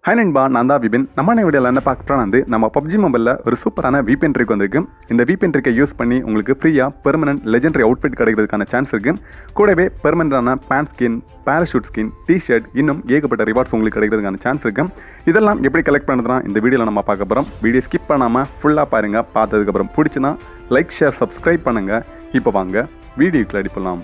high நண்பா நான் தான் விபின் நம்ம வீடியோவில் என்ன பார்க்க போனால் வந்து நம்ம பப்ஜி மொபைலில் ஒரு சூப்பரான VPN ட்ரிக் வந்திருக்கு இந்த VPN ட்ரிக்கை யூஸ் பண்ணி உங்களுக்கு ஃப்ரீயாக பெர்மனன்ட் லெஜெண்டரி அவுட்ஃபிட் கிடைக்கிறதுக்கான சான்ஸ் இருக்குது கூடவே பெர்மனண்டான pant skin parachute skin tshirt இன்னும் ஏகப்பட்ட ரிவார்ட்ஸ் உங்களுக்கு கிடைக்கிறதுக்கான சான்ஸ் இருக்குது இதெல்லாம் எப்படி கலெக்ட் பண்ணுறதுனா இந்த வீடியோவில் நம்ம பார்க்க போகிறோம் வீடியோ ஸ்கிப் பண்ணாமல் ஃபுல்லாக பாருங்கள் பார்த்ததுக்கப்புறம் பிடிச்சினா லைக் ஷேர் சப்ஸ்கிரைப் பண்ணுங்கள் இப்போ வாங்க வீடியோக்குள்ள அடிப்பலாம்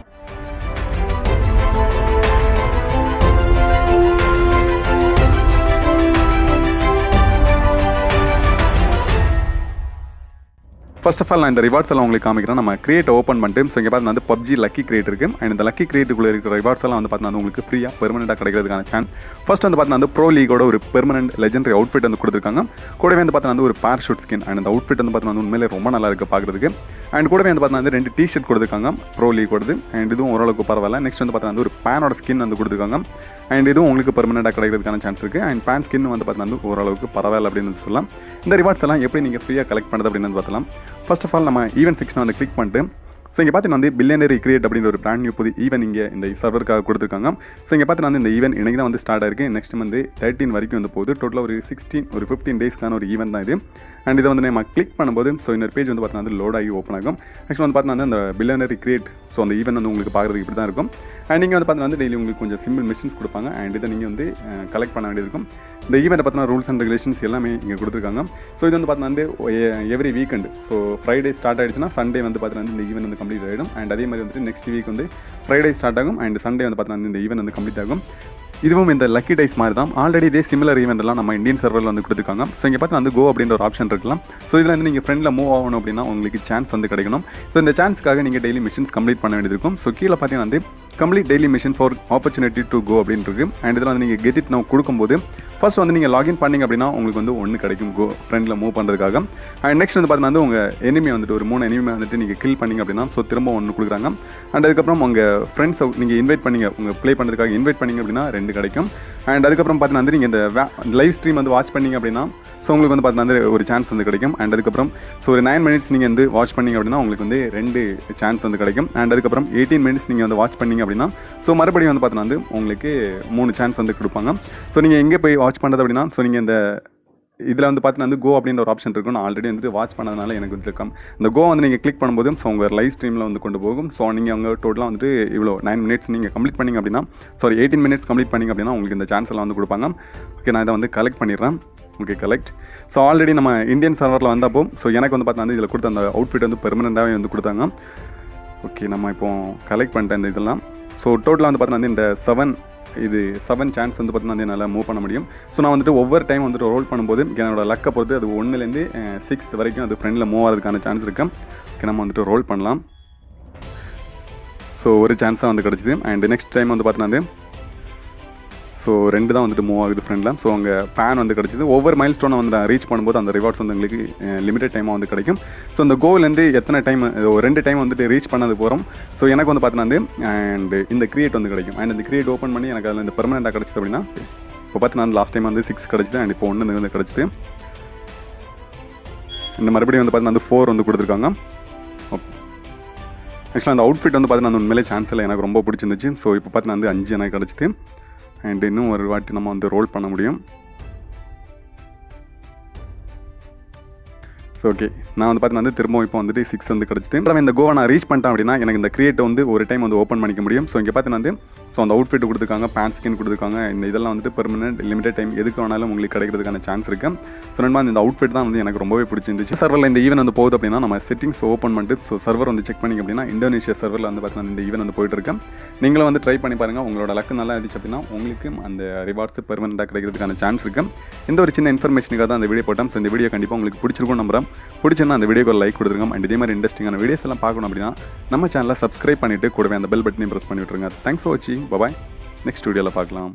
ஃபர்ஸ்ட் ஆஃப் ஆல் நான் இந்த ரிவார்ட்ஸ் எல்லாம் உங்களுக்கு காமிக்கிறேன் நம்ம கிரியேட் ஓப்பன் பண்ணிட்டு ஸோ இங்கே பார்த்து வந்து பப்ஜி லக்கி கிரியேட் இருக்கு அண்ட் இந்த லக்கி கிரியேட்டுக்குள்ள இருக்கிற ரிவார்ட்ஸ் எல்லாம் வந்து பார்த்தீங்கன்னா உங்களுக்கு ஃப்ரீயாக பெர்மனெண்ட்டாக கிடைக்கிறதுக்கான சான்ஸ் ஃபர்ஸ்ட் வந்து பார்த்தீங்கன்னா வந்து ப்ரோ லீகோட ஒரு பெர்மனெண்ட் லெஜெண்டரி அவுட்ஃபிட் வந்து கொடுத்துருக்காங்க கூடவே வந்து பார்த்தீங்கன்னா வந்து ஒரு பேராஷூட் ஸ்கின் அண்ட் அந்த அவுட்ஃபிட் வந்து பார்த்தீங்கன்னா வந்து உண்மையிலே ரொம்ப நல்லா இருக்குது பார்க்குறதுக்கு அண்ட் கூடவே வந்து பார்த்தீங்கன்னா வந்து ரெண்டு டிஷர்ட் கொடுத்துருக்காங்க ப்ரோ லீகோடது அண்ட் இதுவும் ஓரளவுக்கு பரவாயில்ல நெக்ஸ்ட் வந்து பார்த்தீங்கன்னா வந்து ஒரு பேனோட ஸ்கின் வந்து கொடுத்துருக்காங்க அண்ட் இதுவும் உங்களுக்கு பெர்மனெண்ட்டாக கிடைக்கிறதுக்கான சான்ஸ் இருக்குது அண்ட் பேன் ஸ்கின் வந்து பார்த்தீங்கன்னா வந்து ஓரளவுக்கு பரவாயில்ல அப்படின்னு சொல்லலாம் இந்த ரிவார்ட்ஸ் எல்லாம் எப்படி நீங்கள் ஃப்ரீயாக கலெக்ட் பண்ணுறது அப்படின்னு பார்த்தலாம் ஃபர்ஸ்ட் ஆஃப் ஆல் நம்ம ஈவென்ட் செக்ஷன் வந்து கிளிக் பண்ணிட்டு ஸோ இங்கே பார்த்தீங்கன்னா வந்து பில்லியனரி கிரியேட் அப்படின்ற ஒரு பிராண்ட் நியூ புது ஈவென் இங்கே இந்த சர்வருக்காக கொடுத்துருக்காங்க ஸோ இங்கே பார்த்தீங்கன்னா வந்து இந்த ஈவென்ட் இன்னைக்கு தான் வந்து ஸ்டார்ட் ஆயிருக்கு நெக்ஸ்ட் வந்து தேர்ட்டின் வரைக்கும் வந்து போகுது டோட்டலாக ஒரு சிக்ஸ்டீன் ஒரு ஃபிஃப்டீன் டேஸ்க்கான ஒரு ஈவெண்ட் தான் இது அண்ட் இதை வந்து நம்ம கிளிக் பண்ணும்போது ஸோ இன்னொரு பேஜ் வந்து பார்த்தீங்கன்னா வந்து லோட் ஆகி ஓப்பன் ஆகும் ஆக்சுவலாக வந்து பார்த்தீங்கன்னா அந்த பில்லியனரி கிரியேட் ஸோ அந்த ஈவெண்ட் வந்து உங்களுக்கு பார்க்குறதுக்கு இப்படி தான் இருக்கும் அண்ட் நீங்கள் வந்து பார்த்தீங்கன்னா வந்து டெய்லி உங்களுக்கு கொஞ்சம் சிம்பிள் மிஷின்ஸ் கொடுப்பாங்க அண்ட் இதை நீங்கள் வந்து கலெக்ட் பண்ண வேண்டியது இருக்கும் இந்த ஈவெண்ட்டை பார்த்தீங்கன்னா ரூல்ஸ் அண்ட் ரெகுலேஷன்ஸ் எல்லாமே இங்கே கொடுத்துருக்காங்க ஸோ இது வந்து பார்த்தீங்கன்னா வந்து every weekend so Friday start ஆயிடுச்சுன்னா சண்டே வந்து பார்த்தீங்கன்னா வந்து இந்த ஈவெண்ட் வந்து கம்ப்ளீட் ஆகிடும் அண்ட் அதே மாதிரி வந்துட்டு நெக்ஸ்ட் வீக் வந்து ஃப்ரைடே ஸ்டார்ட் ஆகும் அண்ட் சண்டே வந்து பார்த்தீங்கன்னா இந்த ஈவெண்ட் வந்து கம்ப்ளீட் ஆகும் இதுவும் இந்த லக்கி டைஸ் மாதிரி தான் ஆல்ரெடி இதே சிமிலர் ஈவெண்ட் எல்லாம் நம்ம இந்தியன் சர்வரில் வந்து கொடுத்துருக்காங்க ஸோ இங்கே பார்த்து வந்து கோ அப்படின்ற ஒரு ஆப்ஷன் இருக்கலாம் ஸோ இதில் வந்து நீங்கள் ஃப்ரெண்டில் மூவ் ஆகணும் அப்படின்னா உங்களுக்கு சான்ஸ் வந்து கிடைக்கணும் ஸோ இந்த சான்ஸ்க்காக நீங்கள் டெய்லி மிஷின்ஸ் கம்ப்ளீட் பண்ண வேண்டியது இருக்கும் ஸோ கீழே பார்த்தீங்கன்னா வந்து complete daily mission for opportunity to go அப்படின்னு இருக்கு அண்ட் இதில் வந்து நீங்கள் கெட் இட் நோ கொடுக்கும்போது ஃபர்ஸ்ட் வந்து நீங்கள் லாகின் பண்ணிங்க அப்படின்னா உங்களுக்கு வந்து ஒன்று கிடைக்கும் கோ ஃப்ரெண்டில் மூவ் பண்ணுறதுக்காக அண்ட் நெக்ஸ்ட் வந்து பார்த்தீங்கன்னா வந்து உங்கள் எனிமி வந்துட்டு ஒரு மூணு எனிமி வந்துட்டு நீங்கள் கில் பண்ணிங்க அப்படின்னா ஸோ திரும்ப ஒன்று கொடுக்குறாங்க அண்ட் அதுக்கப்புறம் உங்கள் ஃப்ரெண்ட்ஸை நீங்கள் இன்வைட் பண்ணிங்க உங்கள் ப்ளே பண்ணுறதுக்காக இன்வைட் பண்ணிங்க அப்படின்னா ரெண்டு கிடைக்கும் அண்ட் அதுக்கப்புறம் பார்த்தீங்கன்னா வந்து நீங்கள் இந்த லைவ் ஸ்ட்ரீம் வந்து வாட்ச் பண்ணிங்க அப்படின்னா ஸோ உங்களுக்கு வந்து பார்த்தீங்கன்னா வந்து ஒரு சான்ஸ் வந்து கிடைக்கும் அண்ட் அதுக்கப்புறம் ஸோ ஒரு நைன் மினிட்ஸ் நீங்கள் வந்து வாட்ச் பண்ணிங்க அப்படின்னா உங்களுக்கு வந்து ரெண்டு சான்ஸ் வந்து கிடைக்கும் அண்ட் அதுக்கப்புறம் எயிட்டீன் மினிட்ஸ் நீங்கள் வந்து வாட்ச் பண்ணிங்க அப்படின்னா ஸோ மறுபடியும் வந்து பார்த்தீங்கன்னா வந்து உங்களுக்கு மூணு சான்ஸ் வந்து கொடுப்பாங்க ஸோ நீங்கள் எங்கே போய் வாட்ச் பண்ணுறது அப்படின்னா ஸோ நீங்கள் இந்த இதில் வந்து பார்த்தீங்கன்னா வந்து கோ அப்படின்ற ஒரு ஆப்ஷன் இருக்கும் நான் ஆல்ரெடி வந்துட்டு வாட்ச் பண்ணதுனால எனக்கு வந்து இருக்கும் இந்த கோ வந்து நீங்கள் கிளிக் பண்ணும்போது ஸோ உங்கள் லைவ் ஸ்ட்ரீமில் வந்து கொண்டு போகும் ஸோ நீங்கள் அவங்க டோட்டலாக வந்துட்டு இவ்வளோ நைன் மினிட்ஸ் நீங்கள் கம்ப்ளீட் பண்ணிங்க அப்படின்னா சாரி எயிட்டீன் மினிட்ஸ் கம்ப்ளீட் பண்ணிங்க அப்படின்னா உங்களுக்கு இந்த சான்ஸ் எல்லாம் வந்து கொடுப்பாங்க ஓகே நான் இதை வந்து கலெக்ட் பண்ணிடுறேன் ஓகே கலெக்ட் ஸோ ஆல்ரெடி நம்ம இந்தியன் சர்வரில் வந்தப்போ ஸோ எனக்கு வந்து பார்த்தீங்கன்னா இதில் கொடுத்த அந்த அவுட்ஃபிட் வந்து பெர்மனெண்ட்டாகவே வந்து கொடுத்தாங்க ஓகே நம்ம இப்போ கலெக்ட் பண்ணிட்டேன் இந்த இதெல்லாம் ஸோ டோட்டலாக வந்து பார்த்தீங்கன்னா இந்த செவன் இது செவன் சான்ஸ் வந்து பார்த்தீங்கன்னா வந்து என்னால் மூவ் பண்ண முடியும் ஸோ நான் வந்துட்டு ஒவ்வொரு டைம் வந்துட்டு ரோல் பண்ணும்போது என்னோட லக்கை பொறுத்து அது ஒன்றுலேருந்து சிக்ஸ் வரைக்கும் அது ஃப்ரெண்டில் மூவ் ஆகிறதுக்கான சான்ஸ் இருக்குது ஓகே நம்ம வந்துட்டு ரோல் பண்ணலாம் ஸோ ஒரு சான்ஸாக வந்து கிடச்சிது அண்ட் நெக்ஸ்ட் டைம் வந்து பார்த்தீங்கன்னா வந்து ஸோ ரெண்டு தான் வந்துட்டு மூவ் ஆகுது ஃப்ரெண்டில் ஸோ அங்கே ஃபேன் வந்து கிடச்சிது ஒவ்வொரு மைல் ஸ்டோனை வந்து ரீச் பண்ணும்போது அந்த ரிவார்ட்ஸ் வந்து உங்களுக்கு லிமிடெட் டைமாக வந்து கிடைக்கும் ஸோ அந்த கோல்லேருந்து எத்தனை டைம் ஒரு ரெண்டு டைம் வந்துட்டு ரீச் பண்ணது போகிறோம் ஸோ எனக்கு வந்து பார்த்தீங்கன்னா வந்து அண்ட் இந்த கிரியேட் வந்து கிடைக்கும் அண்ட் இந்த கிரியேட் ஓப்பன் பண்ணி எனக்கு அதில் இந்த பெர்மனெண்ட்டாக கிடச்சிது அப்படின்னா இப்போ பார்த்தீங்கன்னா லாஸ்ட் டைம் வந்து சிக்ஸ் கிடச்சிது அண்ட் இப்போ ஒன்று வந்து கிடச்சிது இந்த மறுபடியும் வந்து பார்த்தீங்கன்னா வந்து ஃபோர் வந்து கொடுத்துருக்காங்க ஆக்சுவலாக அந்த அவுட்ஃபிட் வந்து பார்த்தீங்கன்னா உண்மையிலே சான்ஸ் இல்லை எனக்கு ரொம்ப பிடிச்சிருந்துச்சு ஸோ இப்போ பார்த்தீங்கன்னா வந்து அஞ்சு எனக்கு கிடச்சிது அண்ட் இன்னும் ஒரு வாட்டி நம்ம வந்து ரோல் பண்ண முடியும் ஸோ ஓகே நான் வந்து பார்த்தீங்கன்னா வந்து திரும்ப இப்போ வந்துட்டு சிக்ஸ் வந்து கிடச்சிது அப்புறம் இந்த கோவா நான் ரீச் பண்ணிட்டேன் அப்படின்னா எனக்கு இந்த கிரியேட்டை வந்து ஒரு டைம் வந்து ஓப்பன் பண்ணிக்க முடியும் ஸோ இங்கே பார்த்தீங்கன்னா வந்து ஸோ அந்த அவுட்ஃபிட் கொடுத்துருக்காங்க பேண்ட் ஸ்கின் கொடுத்துருக்காங்க இந்த இதெல்லாம் வந்துட்டு பெர்மனெண்ட் லிமிடெட் டைம் எதுக்கு வேணாலும் உங்களுக்கு கிடைக்கிறதுக்கான சான்ஸ் இருக்கு ஸோ ரெண்டு இந்த அவுட்ஃபிட் தான் வந்து எனக்கு ரொம்பவே பிடிச்சிருந்துச்சு சர்வரில் இந்த ஈவன் வந்து போகுது அப்படின்னா நம்ம செட்டிங்ஸ் ஓப்பன் பண்ணிட்டு ஸோ சர்வர் வந்து செக் பண்ணிங்க அப்படின்னா இந்தோனேஷியா சர்வரில் வந்து பார்த்தீங்கன்னா இந்த ஈவன் வந்து போயிட்டு இருக்கேன் நீங்களும் வந்து ட்ரை பண்ணி பாருங்கள் உங்களோட லக்கு நல்லா இருந்துச்சு அப்படின்னா உங்களுக்கு அந்த ரிவார்ட்ஸ் பெர்மனெண்ட்டாக கிடைக்கிறதுக்கான சான்ஸ் இருக்கு இந்த ஒரு சின்ன இன்ஃபர்மேஷனுக்காக தான் அந்த வீடியோ போட்டோம் ஸோ இந்த வீடியோ கண்டிப்பாக உங்களுக்கு பிடிச்சிருக்கும் நம்புறேன் பிடிச்சிருந்தா அந்த வீடியோக்கு ஒரு லைக் கொடுத்துருங்க அண்ட் இதே மாதிரி இன்ட்ரெஸ்டிங்கான வீடியோஸ் எல்லாம் பார்க்கணும் அப்படின்னா நம்ம சேனலை சப்ஸ்கிரைப் பண்ணிட்டு கூடவே அந்த பெல் பட்டனையும் ப்ரெஸ் பண்ணி விட்டுருங்க தேங்க்ஸ் ஃபார் வாட்சிங் பபாய் நெக்ஸ்ட் வீடியோவில் பார்க்கலாம்